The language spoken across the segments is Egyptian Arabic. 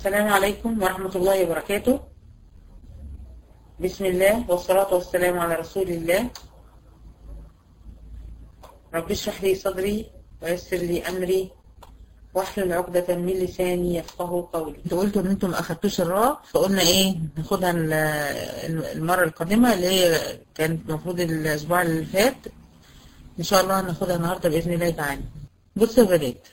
السلام عليكم ورحمة الله وبركاته بسم الله والصلاة والسلام على رسول الله رب اشرح لي صدري ويسر لي أمري واحلل عقدة من لساني يفقه قولي انتوا قلتوا ان انتوا ما اخدتوش الراء فقلنا ايه ناخدها ال- المرة القادمة اللي هي كانت المفروض الاسبوع اللي فات ان شاء الله هناخدها النهارده باذن الله تعالى بصوا يا بنات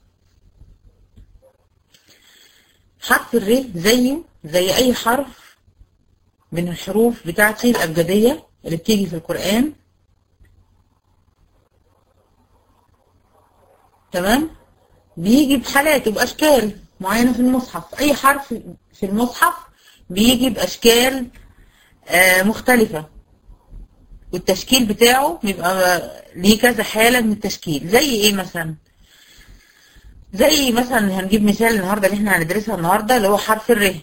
حرف الر زيه زي اي حرف من الحروف بتاعتي الابجديه اللي بتيجي في القران تمام بيجي بحالات وباشكال معينه في المصحف اي حرف في المصحف بيجي باشكال آه مختلفه والتشكيل بتاعه بيبقى ليه كذا حاله من التشكيل زي ايه مثلا زي مثلا هنجيب مثال النهارده اللي احنا هندرسها النهارده اللي هو حرف الر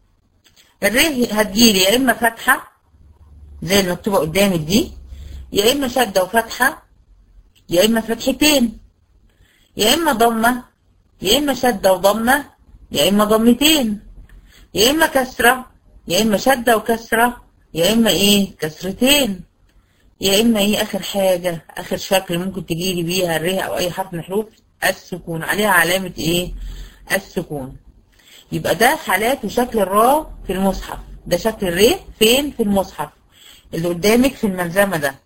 الر هتجيلي يا اما فتحه زي المكتوبه قدامك دي يا اما شده وفتحه يا اما فتحتين يا اما ضمه يا اما شده وضمه يا اما ضمتين يا اما كسره يا اما شده وكسره يا اما ايه كسرتين يا اما ايه اخر حاجه اخر شكل ممكن تجيلي بيها الر او اي حرف من الحروف السكون عليها علامة ايه السكون يبقى ده حالات وشكل الراء في المصحف ده شكل الر فين في المصحف اللي قدامك في الملزمة ده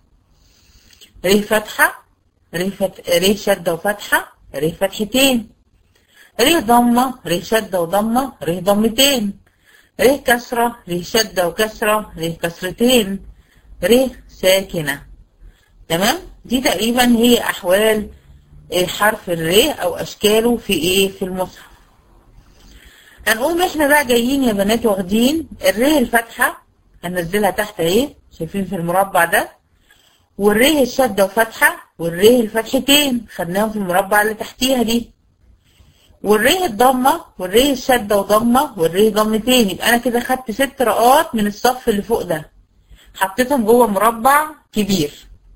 ر فتحة ر فت... ر شدة وفتحة ر فتحتين ر ضمة ر شدة وضمة ر ضمتين ر كسرة ر شدة وكسرة ر كسرتين ر ساكنة تمام دي تقريبا هي أحوال حرف الر او اشكاله في ايه في المصحف هنقوم احنا بقى جايين يا بنات واخدين الر الفاتحه هننزلها تحت اهي شايفين في المربع ده والر الشده وفتحه والر الفتحتين خدناهم في المربع اللي تحتيها دي والر الضمه والر الشده وضمه والر ضمتين يبقى انا كده خدت ست رقات من الصف اللي فوق ده حطيتهم جوه مربع كبير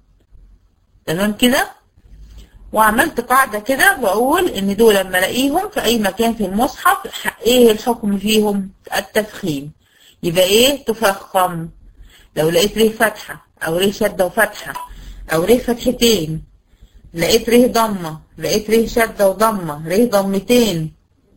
تمام كده وعملت قاعدة كده بقول ان دول لما الاقيهم في اي مكان في المصحف ايه الحكم فيهم التفخيم يبقى ايه تفخم لو لقيت ريه فتحة او ريه شدة وفتحة او ريه فتحتين لقيت ريه ضمة لقيت ريه شدة وضمة ريه ضمتين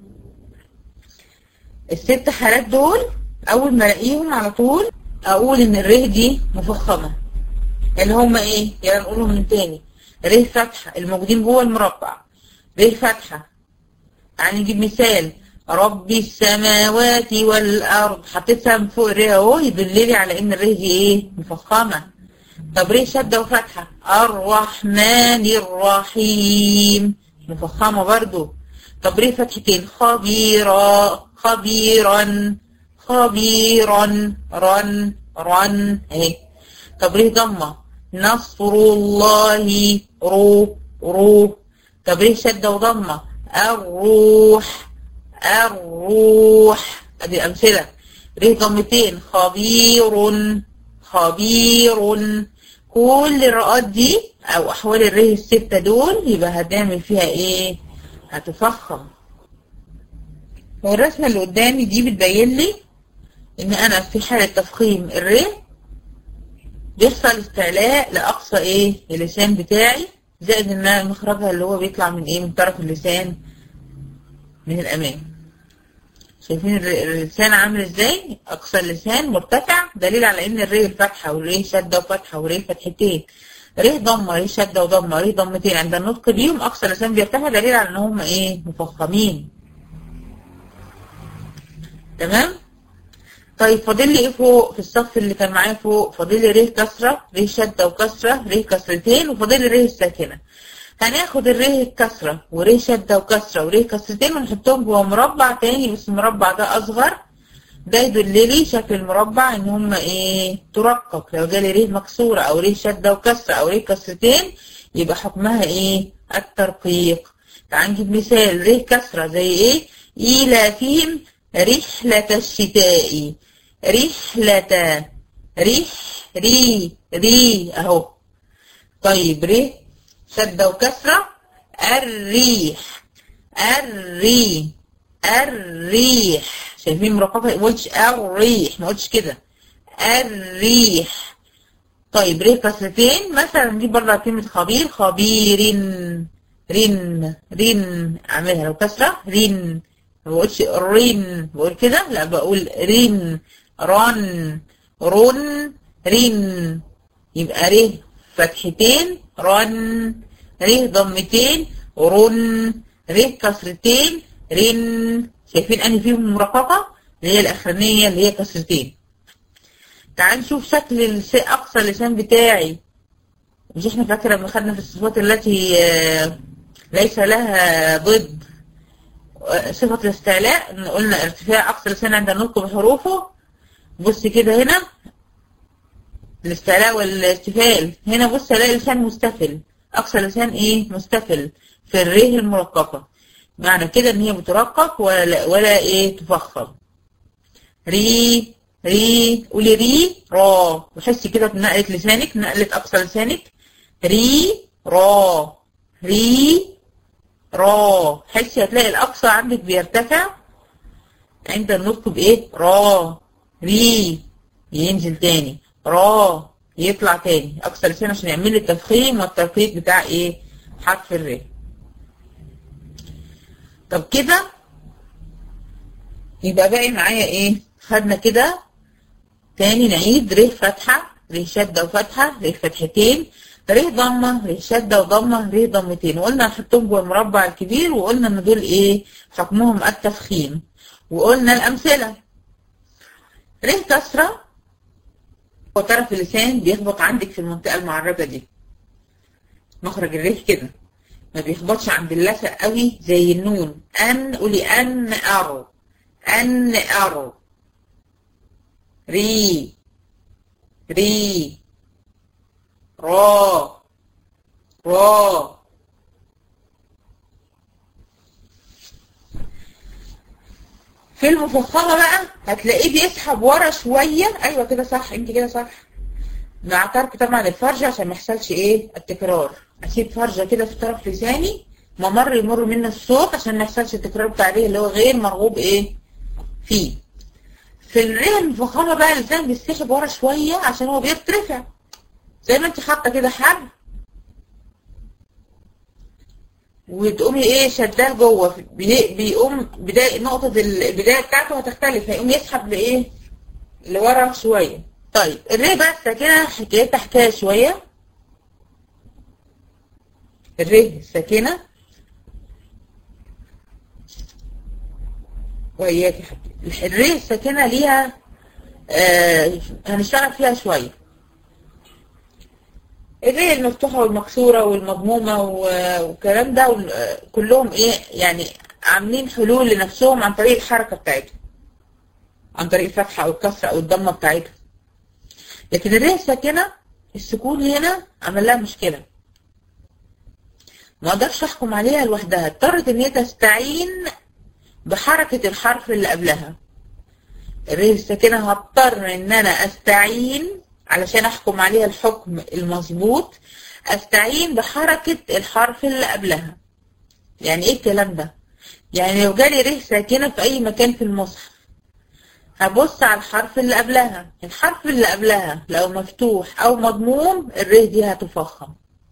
الست حالات دول اول ما الاقيهم على طول اقول ان الريه دي مفخمة اللي هما ايه يلا نقولهم من تاني ر فتحة الموجودين جوه المربع ر فتحة يعني نجيب مثال رب السماوات والأرض حطيتها من فوق الر اهو يدللي على إن الر دي إيه مفخمة طب ر شدة وفتحة الرحمن الرحيم مفخمة برضو طب ر فتحتين خبيرا خبيرا خبيرا رن رن اهي طب ر ضمه نصر الله رو رو طب ليه شدة وضمة الروح الروح ادي امثلة ليه ضمتين خبير خبير كل الرقات دي او احوال الره الستة دول يبقى هنعمل فيها ايه هتفخم والرسمة اللي قدامي دي بتبين لي ان انا في حالة تفخيم الره بيحصل استعلاء لأقصى إيه اللسان بتاعي زائد إن مخرجها اللي هو بيطلع من إيه من طرف اللسان من الأمام شايفين اللسان عامل إزاي أقصى اللسان مرتفع دليل على إن الري الفتحة والري شدة وفتحة والري فتحتين ري ضمة ري شدة وضمة ري ضمتين عند النطق بيهم أقصى اللسان بيرتفع دليل على إن هم إيه مفخمين تمام طيب فاضل لي ايه فوق في الصف اللي كان معايا فوق فاضل لي ر كسره ر شده وكسره ر كسرتين وفاضل لي ر الساكنه هناخد الر الكسره ور شده وكسره ور كسرتين ونحطهم جوه مربع تاني بس المربع ده اصغر ده يدل لي شكل المربع ان هم ايه ترقق لو جالي ر مكسوره او ر شده وكسره او ر كسرتين يبقى حكمها ايه الترقيق تعال نجيب مثال ر كسره زي ايه إيلافهم رحلة الشتاء رحلة ريح ري ري اهو طيب ري شدة وكسرة الريح الري الريح شايفين مرققة ما قلتش الريح ما قلتش كده الريح طيب ريه كسرتين مثلا دي بره كلمة خبير خبير رن رن اعملها لو كسرة رن ما بقولش رين بقول كده لا بقول رين رن رن رين يبقى ره فتحتين رن ره ضمتين رن ره كسرتين رن شايفين انهي فيهم مرققة اللي هي الاخرانية اللي هي كسرتين تعال نشوف شكل الس- اقصى اللسان بتاعي مش احنا فاكرة لما خدنا في الصفات التي آه، ليس لها ضد آه، صفة الاستعلاء إن قلنا ارتفاع اقصى اللسان عند النطق بحروفه بص كده هنا الاستعلاء والاستفال هنا بص الاقي لسان مستفل اقصى لسان ايه مستفل في الريه المرققة معنى كده ان هي بترقق ولا ولا ايه تفخم ري ري قولي ري را وحسي كده بنقلة لسانك نقلة اقصى لسانك ري را ري را حسي هتلاقي الاقصى عندك بيرتفع عند النطق بايه را ري ينزل تاني را يطلع تاني اقصى لسان عشان يعمل لي التفخيم والترقيق بتاع ايه حرف الر طب كده يبقى باقي معايا ايه خدنا كده تاني نعيد ر فتحة ر شدة وفتحة ر فتحتين ر ضمة ر شدة وضمة ر ضمتين وقلنا نحطهم جوه المربع الكبير وقلنا ان دول ايه حكمهم التفخيم وقلنا الامثلة ر كسرة وطرف اللسان بيخبط عندك في المنطقة المعرجة دي مخرج الريح كده ما بيخبطش عند اللثة قوي زي النون ان قولي ان ارو ان ارو ري ري را را في المفخمة بقى هتلاقيه بيسحب ورا شوية ايوه كده صح انت كده صح مع ترك طبعا الفرجة عشان ما يحصلش ايه التكرار اسيب فرجة كده في طرف لساني ممر يمر منه الصوت عشان ما يحصلش التكرار بتاع الريه اللي هو غير مرغوب ايه فيه في الريه المفخمة بقى اللسان بيسحب ورا شوية عشان هو بيرتفع زي ما انت حاطة كده حبل وتقومي ايه شداه جوه بي- بيقوم بداية نقطة البداية بتاعته هتختلف هيقوم يسحب لايه لورا شوية طيب الريه بقى الساكنة حكايتها حكاية شوية الريه الساكنة وإياك يا حبيبي الريه الساكنة ليها آه هنشتغل فيها شوية الريه المفتوحة والمكسورة والمضمومة و- والكلام ده وال- آه، كلهم ايه يعني عاملين حلول لنفسهم عن طريق الحركة بتاعتهم عن طريق الفتحة أو الكسرة أو الضمة بتاعتهم لكن الريه الساكنة السكون هنا عمل لها مشكلة ما اقدرش احكم عليها لوحدها اضطرت ان هي تستعين بحركة الحرف اللي قبلها الريه الساكنة هضطر ان انا استعين علشان احكم عليها الحكم المظبوط استعين بحركة الحرف اللي قبلها يعني ايه الكلام ده يعني لو جالي ريه ساكنة في اي مكان في المصحف هبص على الحرف اللي قبلها الحرف اللي قبلها لو مفتوح او مضموم الريه دي هتفخم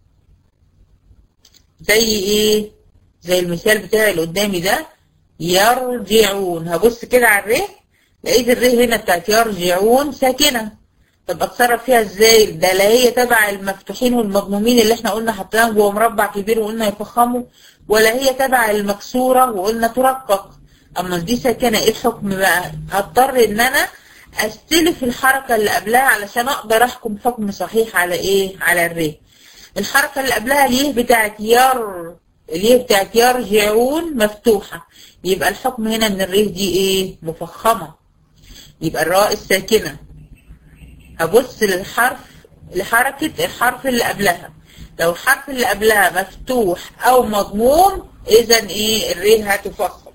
زي ايه زي المثال بتاعي اللي قدامي ده يرجعون هبص كده على الريه لقيت الريه هنا بتاعت يرجعون ساكنة طب اتصرف فيها ازاي ده لا هي تبع المفتوحين والمضمومين اللي احنا قلنا حطيناهم جوه مربع كبير وقلنا يفخموا ولا هي تبع المكسورة وقلنا ترقق اما دي ساكنة ايه الحكم بقى هضطر ان انا استلف الحركة اللي قبلها علشان اقدر احكم حكم صحيح على ايه على الريه الحركة اللي قبلها ليه بتاعت ير ليه بتاعت يرجعون مفتوحة يبقى الحكم هنا ان الريه دي ايه مفخمة يبقى الراء الساكنة هبص للحرف لحركة الحرف اللي قبلها لو الحرف اللي قبلها مفتوح او مضموم اذا ايه الريه هتفخم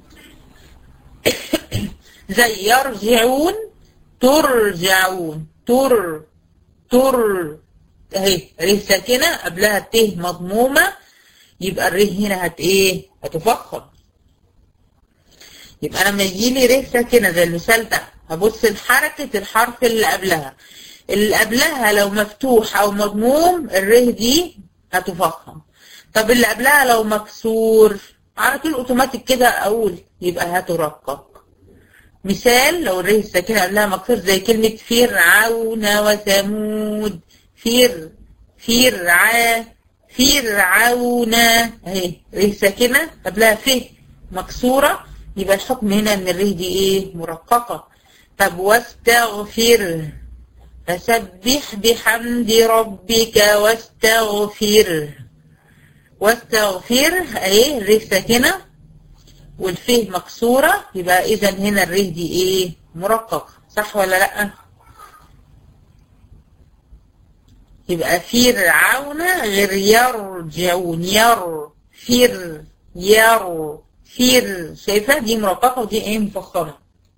زي يرجعون ترجعون تر تر اهي ريه ساكنة قبلها ت مضمومة يبقى الريه هنا هت ايه هتفخم يبقى انا لما يجي لي ر ساكنه زي المثال ده هبص لحركه الحرف اللي قبلها اللي قبلها لو مفتوح او مضموم الر دي هتفخم طب اللي قبلها لو مكسور على طول اوتوماتيك كده اقول يبقى هترقق مثال لو الره الساكنه قبلها مكسور زي كلمه فرعون وثمود فر فرع فرعون اهي ره ساكنه قبلها ف مكسوره يبقى الحكم هنا ان الره دي ايه مرققه طب واستغفر فسبح بحمد ربك واستغفر واستغفر اهي الره ساكنه والفه مكسوره يبقى اذا هنا الره دي ايه مرققه صح ولا لا يبقى فرعون غير يرجعون ير فر ير فر شايفه دي مرققه ودي ايه مفخمه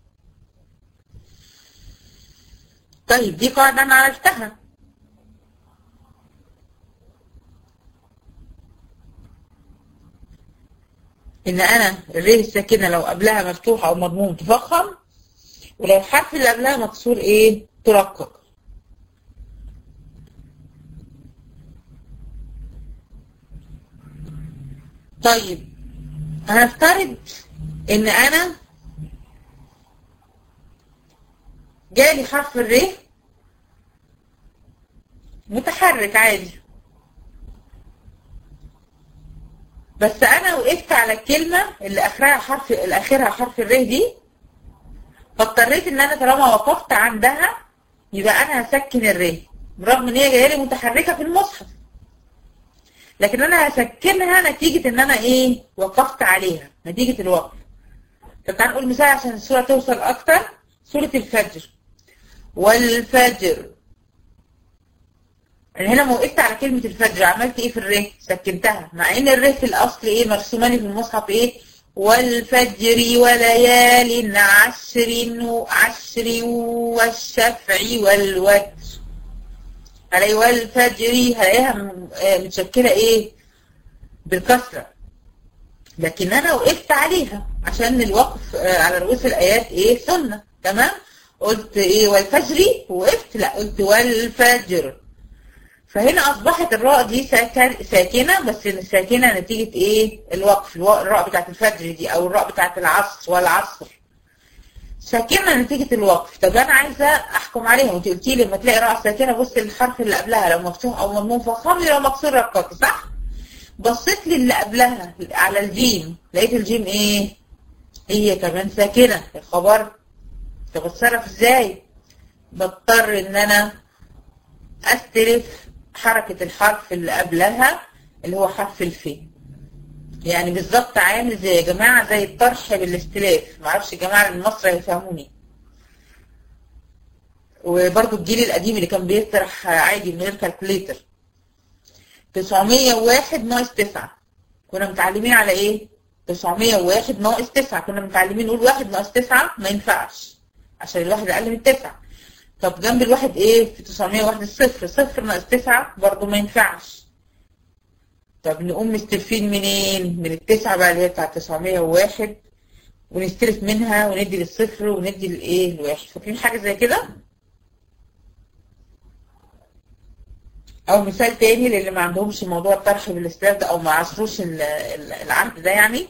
طيب دي قاعده انا عرفتها ان انا الره الساكنه لو قبلها مفتوحه او مضموم تفخم ولو الحرف اللي قبلها مكسور ايه ترقق طيب هنفترض ان انا جالي حرف الر متحرك عادي بس انا وقفت على الكلمه اللي اخرها حرف اللي اخرها حرف الر دي فاضطريت ان انا طالما وقفت عندها يبقى انا هسكن الر برغم ان هي جايه لي متحركه في المصحف لكن انا هسكنها نتيجه ان انا ايه وقفت عليها نتيجه الوقف طب تعال نقول مثال عشان الصوره توصل اكتر سوره الفجر والفجر انا هنا ما وقفت على كلمة الفجر عملت ايه في الره سكنتها مع ان الره في الاصل ايه مرسوماني في المصحف ايه والفجر وليال عشر عشر والشفع والوتر هلاقي والفجر هلاقيها متشكلة ايه بالكسرة لكن انا وقفت عليها عشان الوقف على رؤوس الايات ايه سنة تمام قلت ايه والفجر وقفت لا قلت والفجر فهنا اصبحت الراء دي ساكنه بس ساكنه نتيجه ايه الوقف الراء بتاعت الفجر دي او الراء بتاعت العصر والعصر ساكنه نتيجه الوقف طب انا عايزه احكم عليها وانت قلتي لي لما تلاقي راء ساكنه بص للحرف اللي قبلها لو مفتوح او مضموم فخامي لو مكسور رقاقي صح بصيت لي اللي قبلها على الجيم لقيت الجيم ايه هي كمان ساكنه الخبر طب اتصرف ازاي بضطر ان انا استلف حركة الحرف اللي قبلها اللي هو حرف الف يعني بالظبط عامل زي يا جماعة زي الطرح بالاستلاف معرفش يا جماعة المصري هيفهموني وبرضو الجيل القديم اللي كان بيطرح عادي من غير كالكوليتر 901 ناقص 9 كنا متعلمين على ايه؟ 901 ناقص 9 كنا متعلمين نقول 1 ناقص 9 ما ينفعش عشان الواحد اقل من 9 طب جنب الواحد ايه في 901 الصفر صفر ناقص 9 برضه ما ينفعش طب نقوم مستلفين منين من التسعة بقى اللي هي بتاعت 901 ونستلف منها وندي للصفر وندي للايه الواحد فاكرين حاجة زي كده او مثال تاني للي ما عندهمش موضوع الطرح بالاستلاف ده او ما عصروش العمد ده يعني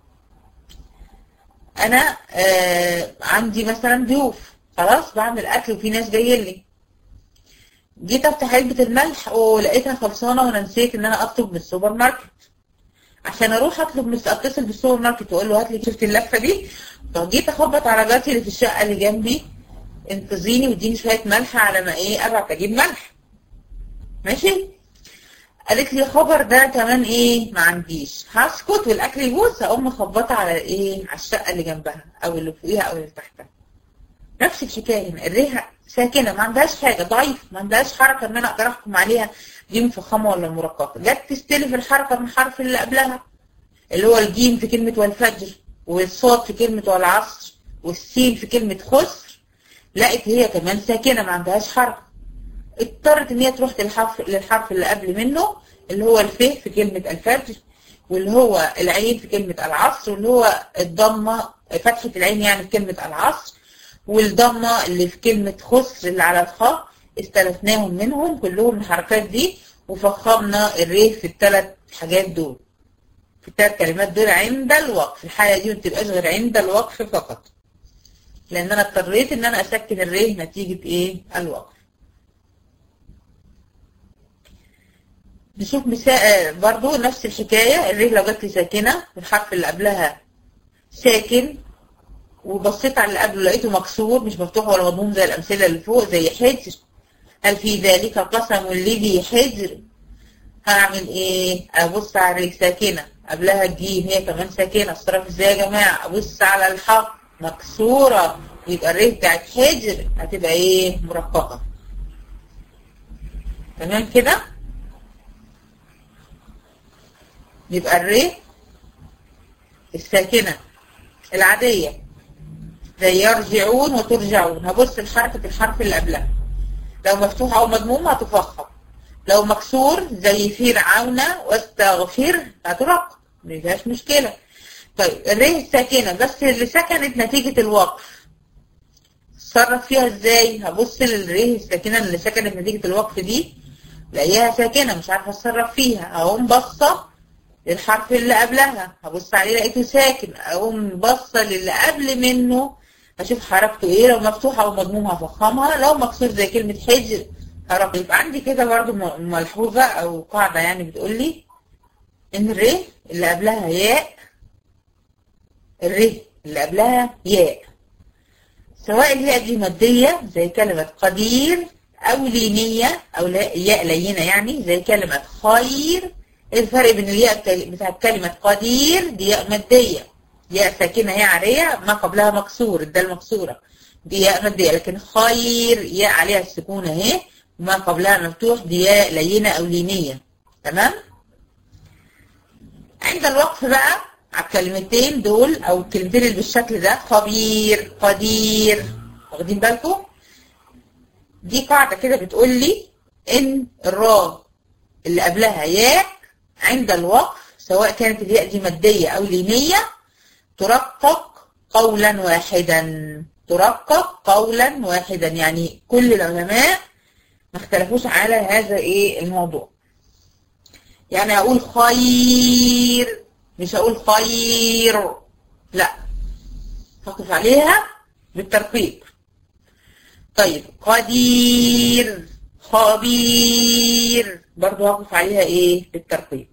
انا آه عندي مثلا ضيوف خلاص بعمل اكل وفي ناس جايه لي جيت افتح علبه الملح ولقيتها خلصانه وانا نسيت ان انا اطلب من السوبر ماركت عشان اروح اطلب من اتصل بالسوبر ماركت واقول له هات لي شفت اللفه دي فجيت اخبط على جارتي اللي في الشقه اللي جنبي انقذيني واديني شويه ملح على ما ايه ابعت اجيب ملح ماشي قالت لي خبر ده كمان ايه ما عنديش هسكت والاكل يبوظ هقوم مخبطه على ايه على الشقه اللي جنبها او اللي فوقيها او اللي تحتها نفس الحكايه الريحه ساكنه ما عندهاش حاجه ضعيف ما عندهاش حركه ان انا اقدر احكم عليها دي مفخمه ولا مرققه جت تستلف الحركه من الحرف اللي قبلها اللي هو الجيم في كلمه والفجر والصاد في كلمه والعصر والسين في كلمه خسر لقت هي كمان ساكنه ما عندهاش حركه اضطرت ان هي تروح للحرف للحرف اللي قبل منه اللي هو الف في كلمه الفجر واللي هو العين في كلمة العصر واللي هو الضمة فتحة العين يعني في كلمة العصر والضمة اللي في كلمة خسر اللي على الخاء استلفناهم منهم كلهم الحركات دي وفخمنا الريه في الثلاث حاجات دول في الثلاث كلمات دول عند الوقف الحالة دي ما بتبقاش غير عند الوقف فقط لان انا اضطريت ان انا اسكن الريه نتيجة ايه الوقف نشوف مثال برضو نفس الحكاية الريه لو جت لي ساكنة الحرف اللي قبلها ساكن وبصيت على اللي قبله لقيته مكسور مش مفتوح ولا مضموم زي الأمثلة اللي فوق زي حجر هل في ذلك قسم لذي حجر هعمل ايه ابص على الريه ساكنة قبلها الجيم هي كمان ساكنة اتصرف ازاي يا جماعة ابص على الحق مكسورة يبقى الريه بتاعت حجر هتبقى ايه مرققة تمام كده يبقى الري الساكنة العادية زي يرجعون وترجعون هبص الحرف في الحرف اللي قبلها لو مفتوح او مضموم هتفخم لو مكسور زي فرعون واستغفر هترق مفيهاش مشكلة طيب الري الساكنة بس اللي سكنت نتيجة الوقف اتصرف فيها ازاي هبص للري الساكنة اللي سكنت نتيجة الوقف دي لاقيها ساكنة مش عارفة اتصرف فيها اقوم بصة الحرف اللي قبلها هبص عليه لقيته ساكن اقوم بصة للي قبل منه اشوف حركته ايه لو مفتوحة او مضمومة هفخمها لو مكسور زي كلمة حجر حركة يبقى عندي كده برضو ملحوظة او قاعدة يعني بتقول لي ان الر اللي قبلها ياء الر اللي قبلها ياء سواء الياء دي مادية زي كلمة قدير او لينية او ياء لينة يعني زي كلمة خير الفرق بين الياء بتاعت كلمة قدير دي ياء مادية ياء ساكنة هي عارية ما قبلها مكسور الدال مكسورة دي ياء مادية لكن خير ياء عليها السكون اهي وما قبلها مفتوح دي ياء لينة أو لينية تمام عند الوقف بقى على الكلمتين دول أو الكلمتين اللي بالشكل ده خبير قدير واخدين بالكم دي قاعدة كده بتقول لي إن الراء اللي قبلها ياء عند الوقف سواء كانت الياء دي مادية أو لينية ترقق قولا واحدا ترقق قولا واحدا يعني كل العلماء ما اختلفوش على هذا ايه الموضوع يعني اقول خير مش اقول خير لا هقف عليها بالترقيق طيب قدير خبير برضو هقف عليها ايه بالترقيق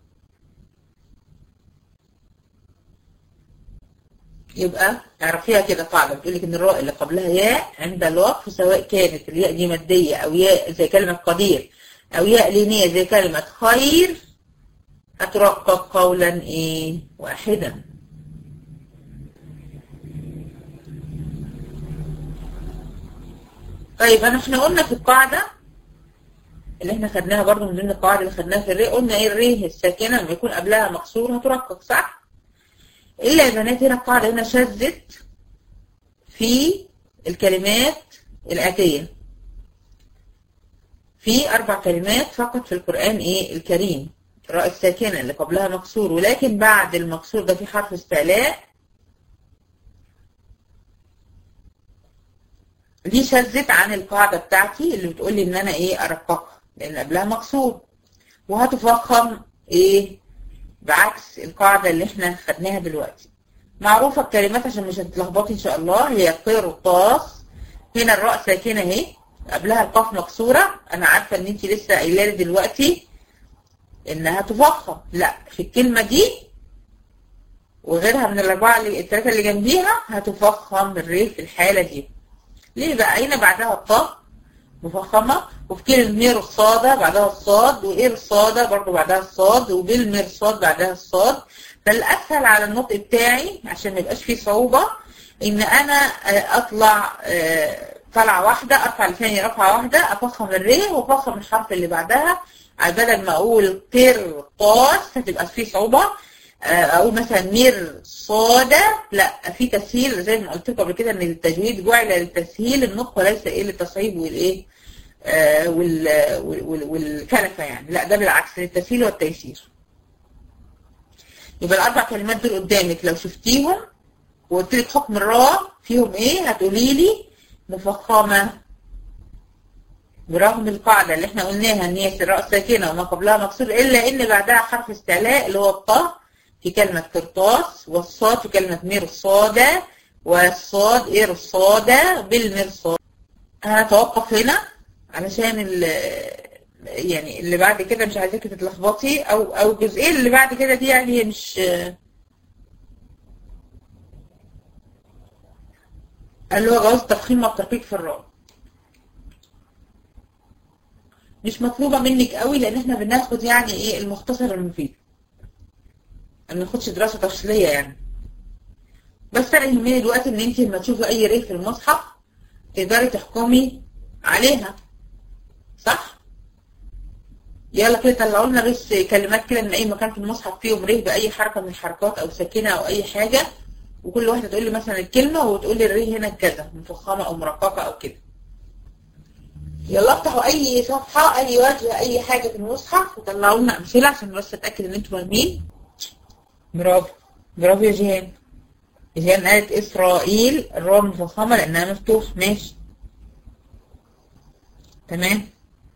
يبقى اعرفيها كده قاعدة بتقول لك ان الراء اللي قبلها ياء عند الوقف سواء كانت الياء دي مادية او ياء زي كلمة قدير او ياء لينية زي كلمة خير هترقق قولا ايه واحدا طيب انا احنا قلنا في القاعدة اللي احنا خدناها برضو من ضمن القواعد اللي خدناها في الري قلنا ايه الري الساكنة لما يكون قبلها مكسور هترقق صح؟ إلا يا بنات هنا القاعدة هنا شذت في الكلمات الآتية في أربع كلمات فقط في القرآن إيه الكريم الراء الساكنة اللي قبلها مكسور ولكن بعد المكسور ده في حرف استعلاء دي شذت عن القاعدة بتاعتي اللي بتقول لي إن أنا إيه أرققها لأن قبلها مكسور وهتفخم إيه بعكس القاعدة اللي احنا خدناها دلوقتي معروفة الكلمات عشان مش هتتلخبطي ان شاء الله هي قرطاس هنا الراء ساكنة اهي قبلها القاف مكسورة انا عارفة ان انت لسه قايله لي دلوقتي انها تفخم لا في الكلمة دي وغيرها من الاربعة اللي الثلاثة اللي جنبيها هتفخم الري في الحالة دي ليه بقى هنا بعدها الطاء مفخمة وفي كلمة مرصادة بعدها الصاد وإرصادة برضو بعدها الصاد وبالمرصاد بعدها الصاد فالأسهل على النطق بتاعي عشان ما يبقاش فيه صعوبة إن أنا أطلع طلعة واحدة أرفع لساني رفعة واحدة أفخم الري وأفخم الحرف اللي بعدها بدل ما أقول قرطاس هتبقى فيه صعوبة أقول مثلا مير صادة لا في تسهيل زي ما قلت لكم قبل كده إن التجويد جعل للتسهيل النطق وليس إيه للتصعيب والإيه آه وال والكلفة يعني لا ده بالعكس للتسهيل والتيسير يبقى الاربع كلمات دول قدامك لو شفتيهم وقلت لك حكم الراء فيهم ايه هتقولي لي مفخمه برغم القاعدة اللي احنا قلناها ان هي الراء ساكنة وما قبلها مكسور الا ان بعدها حرف استعلاء اللي هو الطاء في كلمة قرطاس والصاد في كلمة مرصادة والصاد إرصادة بالمرصاد هنتوقف هنا علشان ال يعني اللي بعد كده مش عايزاكي تتلخبطي او او الجزئيه اللي بعد كده دي يعني هي مش اللي هو جواز التفخيم والترقيق في الراء مش مطلوبه منك قوي لان احنا بناخد يعني ايه المختصر المفيد ما بناخدش دراسه تفصيليه يعني بس انا يهمني دلوقتي ان انت لما تشوفي اي ريف في المصحف تقدري تحكمي عليها صح يلا كده طلعوا لنا بس كلمات كده من اي مكان في المصحف فيهم ريه باي حركه من الحركات او ساكنه او اي حاجه وكل واحده تقول لي مثلا الكلمه وتقول لي الريه هنا كذا مفخمه او مرققه او كده يلا افتحوا اي صفحه اي وجه اي حاجه في المصحف وطلعوا لنا امثله عشان بس اتاكد ان انتوا فاهمين برافو برافو يا جيهان جيهان قالت اسرائيل الراء مفخمه لانها مفتوح ماشي تمام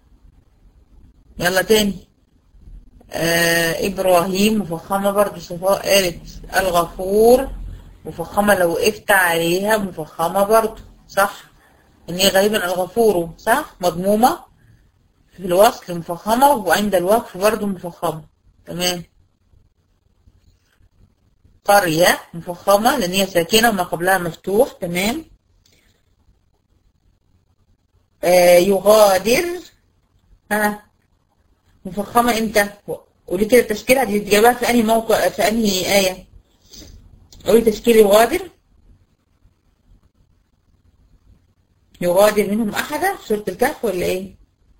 يلا تاني آه ابراهيم مفخمة برضو صفاء قالت الغفور مفخمة لو وقفت عليها مفخمة برضو صح ان هي غالبا الغفور صح مضمومة في الوصل مفخمة وعند الوقف برضو مفخمة تمام قرية مفخمة لان هي ساكنة وما قبلها مفتوح تمام آه يغادر ها مفخمة امتى قولي كده التشكيل دي جايبها في انهي موقع في انهي آية قولي تشكيل يغادر يغادر منهم أحدا في سورة الكهف ولا ايه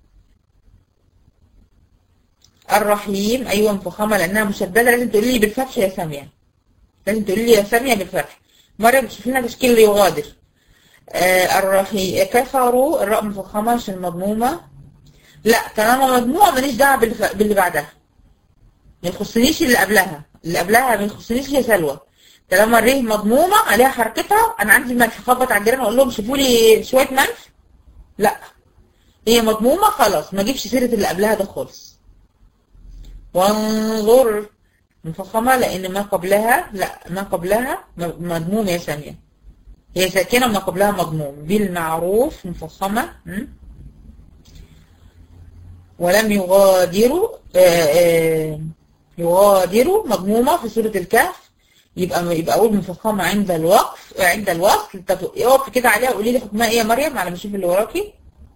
الرحيم أيوة مفخمة لأنها مشددة لازم تقولي لي بالفتح يا سامية لازم تقولي لي يا سامية بالفتح مرة بتشوف لنا تشكيل يغادر آه الرحيم كفروا الراء مفخمة عشان مضمومة لا طالما مجموعة ماليش دعوة بالف... باللي بعدها ما يخصنيش اللي قبلها اللي قبلها ما يخصنيش يا سلوى طالما الريه مضمومة عليها حركتها انا عندي ملح خبط على الجيران اقول لهم شوفوا لي شوية ملح لا هي مضمومة خلاص ما اجيبش سيرة اللي قبلها ده خالص وانظر مفخمة لان ما قبلها لا ما قبلها مضموم يا ثانية هي ساكنة ما قبلها مضموم بالمعروف مفخمة م? ولم يغادروا آآ آآ يغادروا مضمومة في سورة الكهف يبقى يبقى أقول مفخمة عند الوقف عند الوصل اقف كده عليها قولي لي حكمها إيه يا مريم على ما أشوف اللي وراكي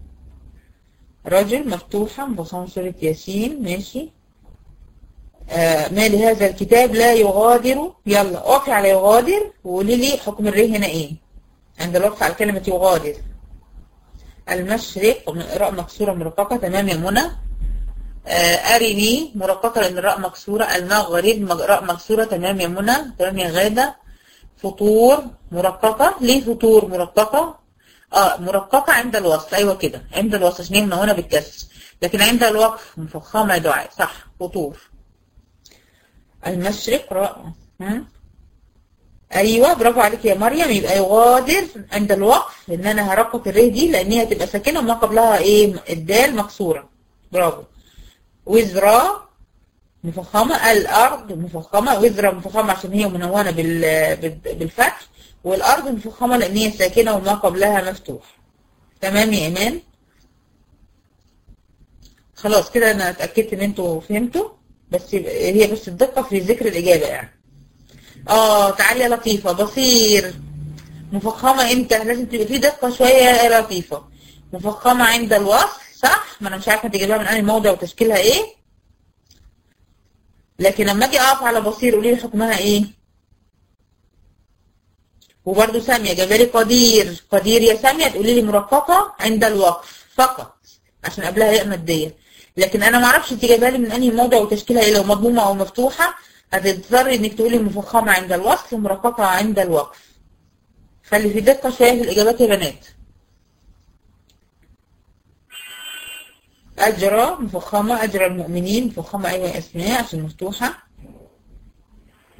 رجل مفتوحة مفخمة سورة ياسين ماشي آه ما لهذا الكتاب لا يغادر يلا اقفي على يغادر وقولي لي حكم الري هنا إيه عند الوقف على كلمة يغادر المشرق راء مكسورة مرققة تمام يا منى آه أرني مرققة لأن الراء مكسورة المغرب راء مكسورة تمام يا منى تمام يا غادة فطور مرققة ليه فطور مرققة اه مرققة عند الوصل أيوة كده عند الوصل عشان هنا هنا بالكسر لكن عند الوقف مفخمة دعاء صح فطور المشرق راء ايوه برافو عليك يا مريم يبقى يغادر عند الوقف ان انا هرقق الريه دي لان هي هتبقى ساكنه وما قبلها ايه الدال مكسوره برافو وزرا مفخمه الارض مفخمه وزرا مفخمه عشان هي منونه بالفتح والارض مفخمه لان هي ساكنه وما قبلها مفتوح تمام يا ايمان خلاص كده انا اتاكدت ان انتوا فهمتوا بس هي بس الدقه في ذكر الاجابه يعني اه تعالي يا لطيفة بصير مفخمة امتى لازم تبقى في دقة شوية يا لطيفة مفخمة عند الوصل صح ما انا مش عارفة تجيبها من اي موضع وتشكيلها ايه لكن لما اجي اقف على بصير قولي لي حكمها ايه وبرده سامية جابالي قدير قدير يا سامية تقولي لي مرققة عند الوقف فقط عشان قبلها ياء مادية لكن انا ما اعرفش انت جايبها لي من انهي موضع وتشكيلها ايه لو مضمومة او مفتوحة هتضطري انك تقولي مفخمة عند الوصل ومرققة عند الوقف خلي في دقة شوية في الإجابات يا بنات أجرى مفخمة أجرى المؤمنين مفخمة أيوة أسماء عشان مفتوحة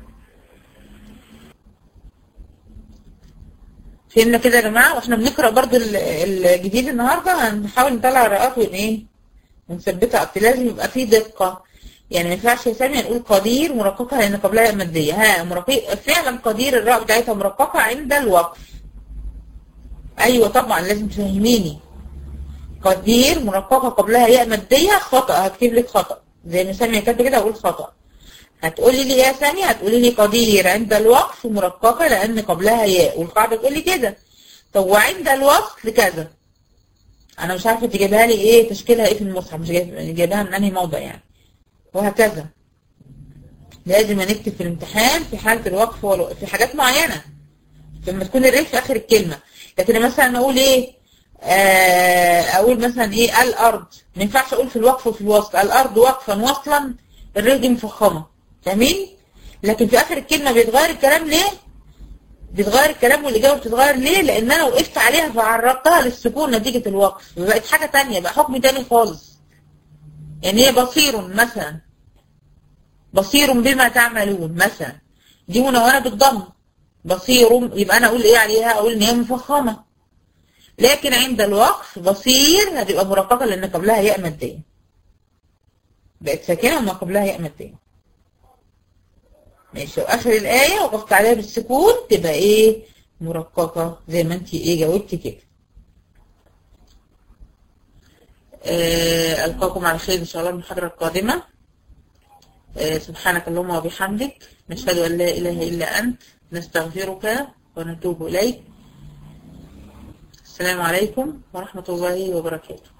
فهمنا كده يا جماعة واحنا بنقرأ برضو ال- الجديد النهاردة هنحاول نطلع الرقات ون ايه ونثبتها أكتر لازم يبقى فيه دقة يعني ما ينفعش يا سامي نقول قدير مرققة لأن قبلها ياء مادية ها مرقق فعلا قدير الراء بتاعتها مرققة عند الوقف أيوة طبعا لازم تفهميني قدير مرققة قبلها ياء مادية خطأ هكتب لك خطأ زي ما سامية كاتبة كده أقول خطأ هتقولي لي يا سامية هتقولي لي قدير عند الوقف مرققة لأن قبلها ياء والقاعدة تقول لي كده طب وعند الوصل كذا أنا مش عارفة تجيبها لي إيه تشكيلها إيه في المصحف مش جايب- جايبها من أنهي موضع يعني وهكذا لازم نكتب في الامتحان في حالة الوقف والو... في حاجات معينة لما تكون الريف في آخر الكلمة لكن مثلا أقول إيه آه، أقول مثلا إيه الأرض ما ينفعش أقول في الوقف وفي الوصل الأرض وقفا وصلا الريف دي مفخمة فاهمين؟ لكن في آخر الكلمة بيتغير الكلام ليه؟ بيتغير الكلام والإجابة بتتغير ليه؟ لأن أنا وقفت عليها فعرضتها للسكون نتيجة الوقف بقت حاجة تانية بقى حكم تاني خالص يعني هي بصير مثلا بصير بما تعملون مثلا دي منونة بالضم بصير يبقى أنا أقول إيه عليها؟ أقول إن هي مفخمة لكن عند الوقف بصير هتبقى مرققة لأن قبلها ياء مادية بقت ساكنة وما قبلها ياء مادية ماشي واخر الآية وقفت عليها بالسكون تبقى ايه مرققة زي ما انت ايه جاوبتي كده آه ألقاكم على خير إن شاء الله المحاضرة القادمة آه سبحانك اللهم وبحمدك نشهد أن لا إله إلا أنت نستغفرك ونتوب إليك السلام عليكم ورحمة الله وبركاته